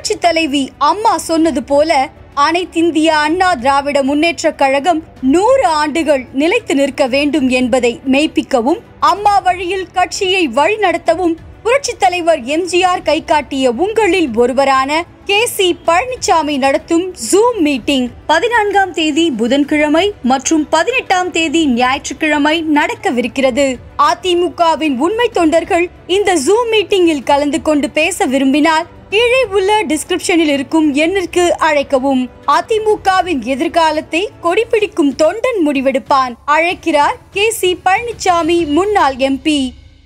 புரட்சி தலைவி அம்மா சொன்னது போல அனைத்திந்திய அண்ணா திராவிட முன்னேற்றக் கழகம் நூறு ஆண்டுகள் நிலைத்து நிற்க வேண்டும் என்பதை மெய்ப்பிக்கவும் அம்மா வழியில் கட்சியை வழிநடத்தவும் புரட்சி தலைவர் எம்ஜிஆர் கை காட்டிய உங்களில் ஒருவரான கே சி பழனிசாமி நடத்தும் ஜூம் மீட்டிங் பதினான்காம் தேதி புதன்கிழமை மற்றும் பதினெட்டாம் தேதி ஞாயிற்றுக்கிழமை நடக்கவிருக்கிறது அதிமுகவின் உண்மை தொண்டர்கள் இந்த ஜூம் மீட்டிங்கில் கலந்து கொண்டு பேச விரும்பினால் கீழே உள்ள டிஸ்கிரிப்ஷனில் இருக்கும் எண்ணிற்கு அழைக்கவும் அதிமுகவின் எதிர்காலத்தை கொடிபிடிக்கும் தொண்டன் முடிவெடுப்பான் அழைக்கிறார் கே சி பழனிசாமி முன்னாள் எம்பி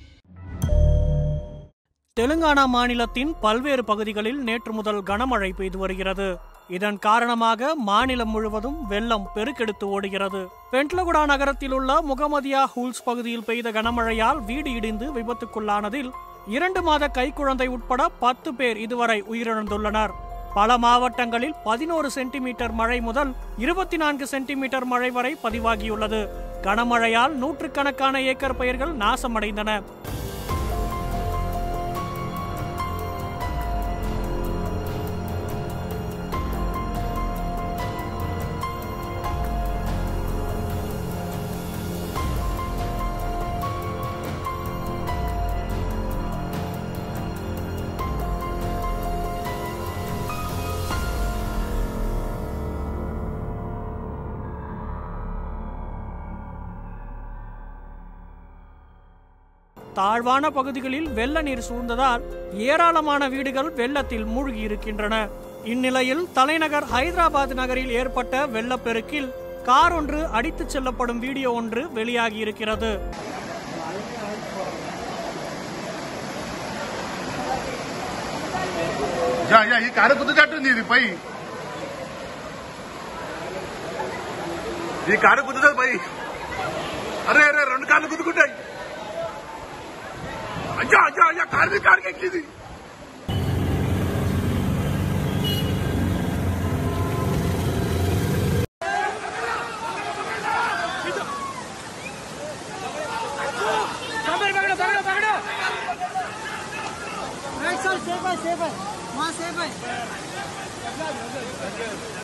தெலுங்கானா மாநிலத்தின் பல்வேறு பகுதிகளில் நேற்று முதல் கனமழை பெய்து வருகிறது இதன் காரணமாக மாநிலம் முழுவதும் வெள்ளம் பெருக்கெடுத்து ஓடுகிறது பெண்ட்லகுடா நகரத்தில் உள்ள முகமதியா ஹூல்ஸ் பகுதியில் பெய்த கனமழையால் வீடு இடிந்து விபத்துக்குள்ளானதில் இரண்டு மாத கைக்குழந்தை உட்பட பத்து பேர் இதுவரை உயிரிழந்துள்ளனர் பல மாவட்டங்களில் பதினோரு சென்டிமீட்டர் மழை முதல் இருபத்தி நான்கு சென்டிமீட்டர் மழை வரை பதிவாகியுள்ளது கனமழையால் நூற்றுக்கணக்கான ஏக்கர் பயிர்கள் நாசமடைந்தன தாழ்வான பகுதிகளில் வெள்ள நீர் சூழ்ந்ததால் ஏராளமான வீடுகள் வெள்ளத்தில் மூழ்கி இருக்கின்றன இந்நிலையில் தலைநகர் ஹைதராபாத் நகரில் ஏற்பட்ட வெள்ளப்பெருக்கில் கார் ஒன்று அடித்துச் செல்லப்படும் வீடியோ ஒன்று வெளியாகி இருக்கிறது యా యా ఈ కారు గుద్దుతట్టుంది ఇది పై ఈ కారు గుద్దుతుంది పై అరే అరే రెండు కార్లు గుద్దుకుంటాయి అయ్యా అయ్యా అయ్యా కారు కారుకి ఎక్కింది सेफ है सेफ है वहाँ सेफ है